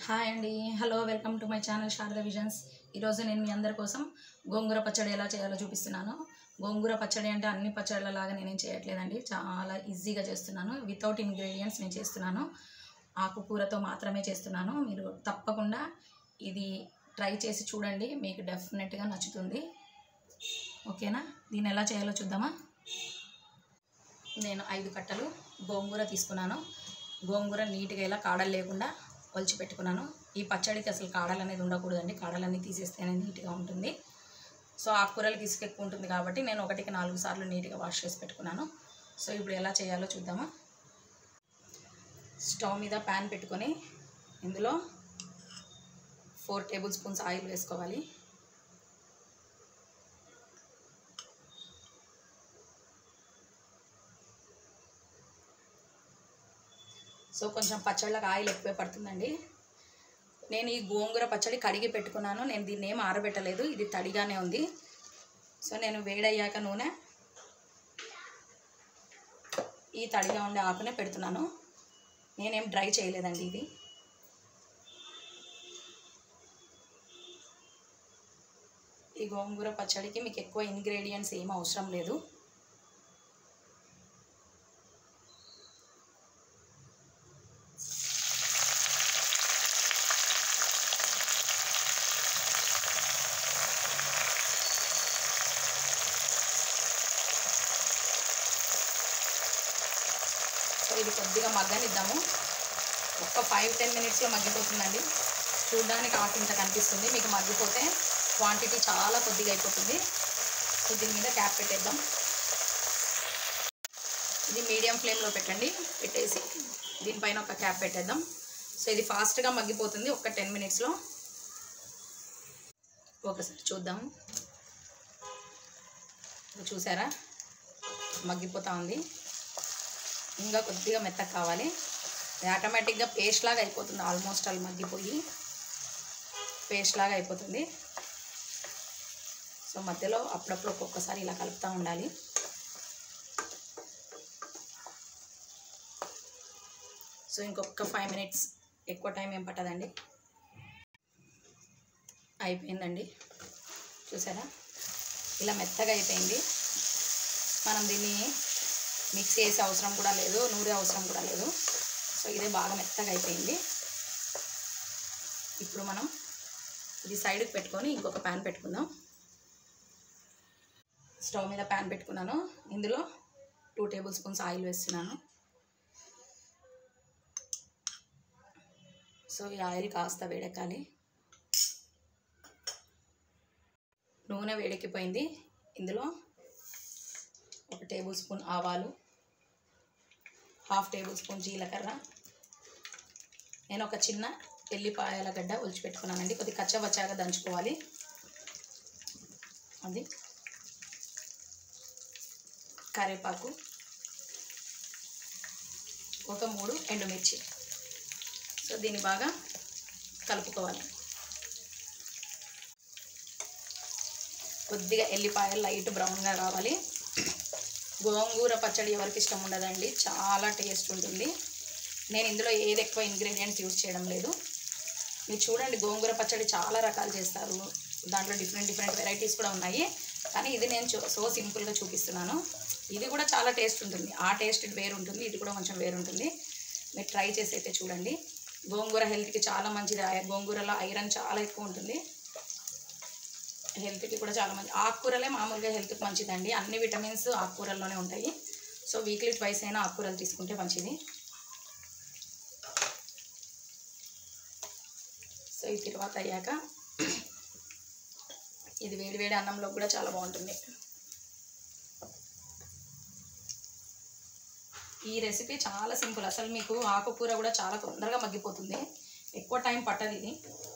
hi అండి hello welcome to my channel Sharada visions ఈరోజు నేను మీ అందరి కోసం గోంగూర పచ్చడి ఎలా చేయాలో చూపిస్తున్నాను గోంగూర పచ్చడి అంటే అన్ని పచ్చళ్ళ లాగా నేనేం చేయట్లేదండి చాలా ఈజీగా చేస్తున్నాను వితౌట్ ఇంగ్రీడియంట్స్ నేను చేస్తున్నాను ఆకుకూరతో మాత్రమే చేస్తున్నాను మీరు తప్పకుండా ఇది ట్రై చేసి చూడండి మీకు డెఫినెట్గా నచ్చుతుంది ఓకేనా దీన్ని ఎలా చేయాలో చూద్దామా నేను ఐదు కట్టలు గోంగూర తీసుకున్నాను గోంగూర నీట్గా ఇలా కాడలు లేకుండా ఒలిచి పెట్టుకున్నాను ఈ పచ్చడికి అసలు కాడలు అనేది ఉండకూడదండి కాడలన్నీ తీసేస్తేనే నీట్గా ఉంటుంది సో ఆకుకూరలకి ఇసుక ఎక్కువ ఉంటుంది కాబట్టి నేను ఒకటికి నాలుగు సార్లు నీట్గా వాష్ చేసి పెట్టుకున్నాను సో ఇప్పుడు ఎలా చేయాలో చూద్దామా స్టవ్ మీద ప్యాన్ పెట్టుకొని ఇందులో ఫోర్ టేబుల్ స్పూన్స్ ఆయిల్ వేసుకోవాలి సో కొంచెం పచ్చళ్ళకి ఆయిల్ ఎక్కువే పడుతుందండి నేను ఈ గోంగూర పచ్చడి కడిగి పెట్టుకున్నాను నేను దీన్ని ఏం ఆరబెట్టలేదు ఇది తడిగానే ఉంది సో నేను వేడయ్యాక నూనె ఈ తడిగా ఉండే ఆకునే పెడుతున్నాను నేనేం డ్రై చేయలేదండి ఇది ఈ గోంగూర పచ్చడికి మీకు ఎక్కువ ఇంగ్రీడియంట్స్ ఏం అవసరం లేదు సో ఇది కొద్దిగా మగ్గనిద్దాము ఒక్క ఫైవ్ టెన్ మినిట్స్లో మగ్గిపోతుందండి చూడడానికి ఆకు ఇంత కనిపిస్తుంది మీకు మగ్గిపోతే క్వాంటిటీ చాలా కొద్దిగా అయిపోతుంది సో దీని మీద క్యాప్ పెట్టేద్దాం ఇది మీడియం ఫ్లేమ్లో పెట్టండి పెట్టేసి దీనిపైన ఒక క్యాప్ పెట్టేద్దాం సో ఇది ఫాస్ట్గా మగ్గిపోతుంది ఒక టెన్ మినిట్స్లో ఒకసారి చూద్దాం చూసారా మగ్గిపోతూ ఉంది ఇంకా కొద్దిగా మెత్తగా కావాలి ఇది ఆటోమేటిక్గా పేస్ట్ లాగా అయిపోతుంది ఆల్మోస్ట్ అలా మగ్గిపోయి పేస్ట్ లాగా అయిపోతుంది సో మధ్యలో అప్పుడప్పుడు ఒక్కొక్కసారి ఇలా కలుపుతూ ఉండాలి సో ఇంకొక ఫైవ్ మినిట్స్ ఎక్కువ టైం ఏం పట్టదండి అయిపోయిందండి చూసారా ఇలా మెత్తగా అయిపోయింది మనం దీన్ని మిక్స్ చేసే అవసరం కూడా లేదు నూరే అవసరం కూడా లేదు సో ఇదే బాగా మెత్తగా అయిపోయింది ఇప్పుడు మనం ఇది సైడ్కి పెట్టుకొని ఇంకొక ప్యాన్ పెట్టుకుందాం స్టవ్ మీద ప్యాన్ పెట్టుకున్నాను ఇందులో టూ టేబుల్ స్పూన్స్ ఆయిల్ వేస్తున్నాను సో ఈ ఆయిల్ కాస్త వేడెక్కాలి నూనె వేడెక్కిపోయింది ఇందులో ఒక టేబుల్ స్పూన్ ఆవాలు హాఫ్ టేబుల్ స్పూన్ జీలకర్ర నేను ఒక చిన్న ఎల్లిపాయల గడ్డ ఒలిచి పెట్టుకున్నానండి కొద్దిగా కచ్చవచ్చాగా దంచుకోవాలి అది కరివేపాకు ఒక మూడు ఎండుమిర్చి సో దీన్ని బాగా కలుపుకోవాలి కొద్దిగా ఎల్లిపాయలు లైట్ బ్రౌన్గా రావాలి గోంగూర పచ్చడి ఎవరికి ఇష్టం ఉండదండి చాలా టేస్ట్ ఉంటుంది నేను ఇందులో ఏది ఎక్కువ ఇంగ్రీడియంట్స్ యూజ్ చేయడం లేదు మీరు చూడండి గోంగూర పచ్చడి చాలా రకాలు చేస్తారు దాంట్లో డిఫరెంట్ డిఫరెంట్ వెరైటీస్ కూడా ఉన్నాయి కానీ ఇది నేను చూ సో సింపుల్గా చూపిస్తున్నాను ఇది కూడా చాలా టేస్ట్ ఉంటుంది ఆ టేస్ట్ వేరు ఉంటుంది ఇది కూడా కొంచెం వేరు ఉంటుంది మీరు ట్రై చేసి అయితే చూడండి గోంగూర హెల్త్కి చాలా మంచిది ఆ గోంగూరలో ఐరన్ చాలా ఎక్కువ ఉంటుంది హెల్త్కి కూడా చాలా మంచి ఆకుకూరలే మామూలుగా హెల్త్కి మంచిదండి అన్ని విటమిన్స్ ఆకుకూరల్లోనే ఉంటాయి సో వీక్లీ ట్వైస్ అయినా ఆకుకూరలు తీసుకుంటే మంచిది సో ఈ తర్వాత అయ్యాక ఇది వేడి వేడి అన్నంలో కూడా చాలా బాగుంటుంది ఈ రెసిపీ చాలా సింపుల్ అసలు మీకు ఆకుకూర కూడా చాలా తొందరగా మగ్గిపోతుంది ఎక్కువ టైం పట్టదు ఇది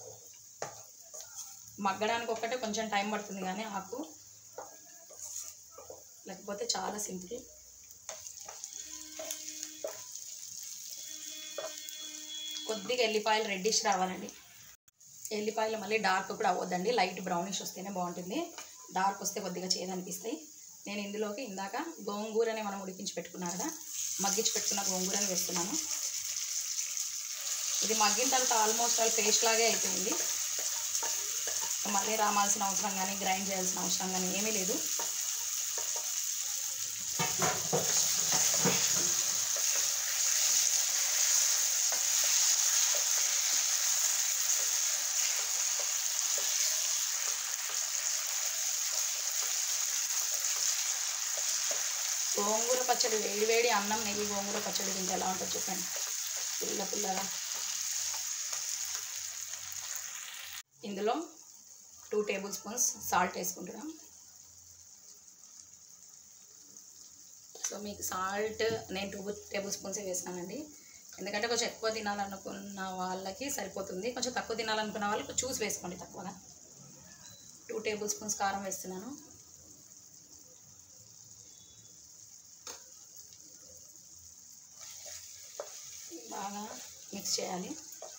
మగ్గడానికి ఒక్కటే కొంచెం టైం పడుతుంది కానీ ఆకు లేకపోతే చాలా సింపుల్ కొద్దిగా ఎల్లిపాయలు రెడ్డిష్ రావాలండి ఎల్లిపాయలు మళ్ళీ డార్క్ కూడా అవ్వద్దండి లైట్ బ్రౌనిష్ వస్తేనే బాగుంటుంది డార్క్ వస్తే కొద్దిగా చేదనిపిస్తాయి నేను ఇందులోకి ఇందాక గోంగూరని మనం ఉడికించి పెట్టుకున్నాం కదా మగ్గించి పెట్టుకున్న గోంగూరని వేస్తున్నాను ఇది మగ్గిన తర్వాత ఆల్మోస్ట్ ఆల్ పేస్ట్ లాగే అయిపోయింది మళ్ళీ రామాల్సిన అవసరం కానీ గ్రైండ్ చేయాల్సిన అవసరం కానీ ఏమీ లేదు గోంగూర పచ్చడి వేడి వేడి అన్నం నెయ్యి గోంగూర పచ్చడి తింటే ఎలా ఉంటుంది చెప్పండి పుల్ల పుల్లగా ఇందులో టూ టేబుల్ స్పూన్స్ సాల్ట్ వేసుకుంటున్నాం సో మీకు సాల్ట్ నేను టూ టేబుల్ స్పూన్సే వేసానండి ఎందుకంటే కొంచెం ఎక్కువ తినాలనుకున్న వాళ్ళకి సరిపోతుంది కొంచెం తక్కువ తినాలనుకున్న వాళ్ళు చూసి వేసుకోండి తక్కువగా టూ టేబుల్ స్పూన్స్ కారం వేస్తున్నాను బాగా మిక్స్ చేయాలి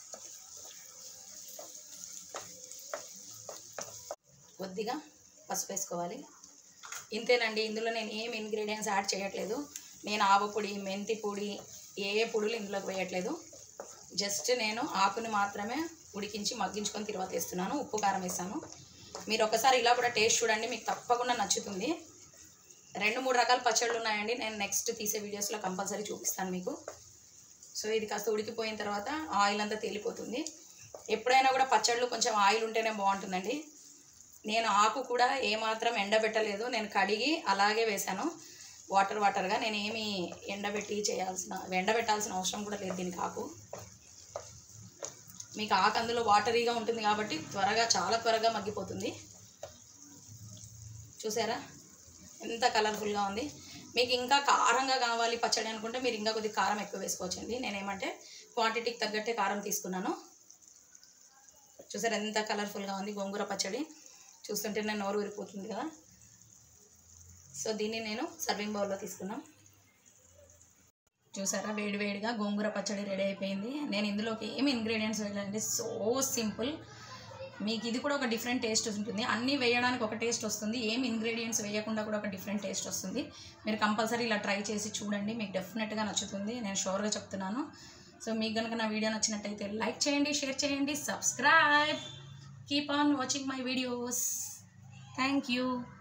కొద్దిగా పసుపు వేసుకోవాలి ఇంతేనండి ఇందులో నేను ఏం ఇంగ్రీడియంట్స్ యాడ్ చేయట్లేదు నేను ఆవ పొడి మెంతి పొడి ఏ పొడులు ఇందులోకి వేయట్లేదు జస్ట్ నేను ఆకుని మాత్రమే ఉడికించి మగ్గించుకొని తర్వాత వేస్తున్నాను ఉప్పు కారం వేసాను మీరు ఒకసారి ఇలా కూడా టేస్ట్ చూడండి మీకు తప్పకుండా నచ్చుతుంది రెండు మూడు రకాల పచ్చళ్ళు ఉన్నాయండి నేను నెక్స్ట్ తీసే వీడియోస్లో కంపల్సరీ చూపిస్తాను మీకు సో ఇది కాస్త ఉడికిపోయిన తర్వాత ఆయిల్ అంతా తేలిపోతుంది ఎప్పుడైనా కూడా పచ్చళ్ళు కొంచెం ఆయిల్ ఉంటేనే బాగుంటుందండి నేను ఆకు కూడా ఏమాత్రం ఎండబెట్టలేదు నేను కడిగి అలాగే వేశాను వాటర్ వాటర్గా నేను ఏమి ఎండబెట్టి చేయాల్సిన ఎండబెట్టాల్సిన అవసరం కూడా లేదు దీనికి ఆకు మీకు ఆకు అందులో వాటరీగా ఉంటుంది కాబట్టి త్వరగా చాలా త్వరగా మగ్గిపోతుంది చూసారా ఎంత కలర్ఫుల్గా ఉంది మీకు ఇంకా కారంగా కావాలి పచ్చడి అనుకుంటే మీరు ఇంకా కొద్దిగా కారం ఎక్కువ వేసుకోవచ్చండి నేనేమంటే క్వాంటిటీకి తగ్గట్టే కారం తీసుకున్నాను చూసారా ఎంత కలర్ఫుల్గా ఉంది గోంగూర పచ్చడి చూస్తుంటేనే నోరు ఊరిపోతుంది కదా సో దీన్ని నేను సర్వింగ్ బౌల్లో తీసుకున్నాం చూసారా వేడి వేడిగా గోంగూర పచ్చడి రెడీ అయిపోయింది నేను ఇందులోకి ఏమి ఇంగ్రీడియంట్స్ వేయాలంటే సో సింపుల్ మీకు ఇది కూడా ఒక డిఫరెంట్ టేస్ట్ ఉంటుంది అన్నీ వేయడానికి ఒక టేస్ట్ వస్తుంది ఏం ఇంగ్రీడియంట్స్ వేయకుండా కూడా ఒక డిఫరెంట్ టేస్ట్ వస్తుంది మీరు కంపల్సరీ ఇలా ట్రై చేసి చూడండి మీకు డెఫినెట్గా నచ్చుతుంది నేను షూర్గా చెప్తున్నాను సో మీకు కనుక నా వీడియో నచ్చినట్టయితే లైక్ చేయండి షేర్ చేయండి subscribe keep on watching my videos thank you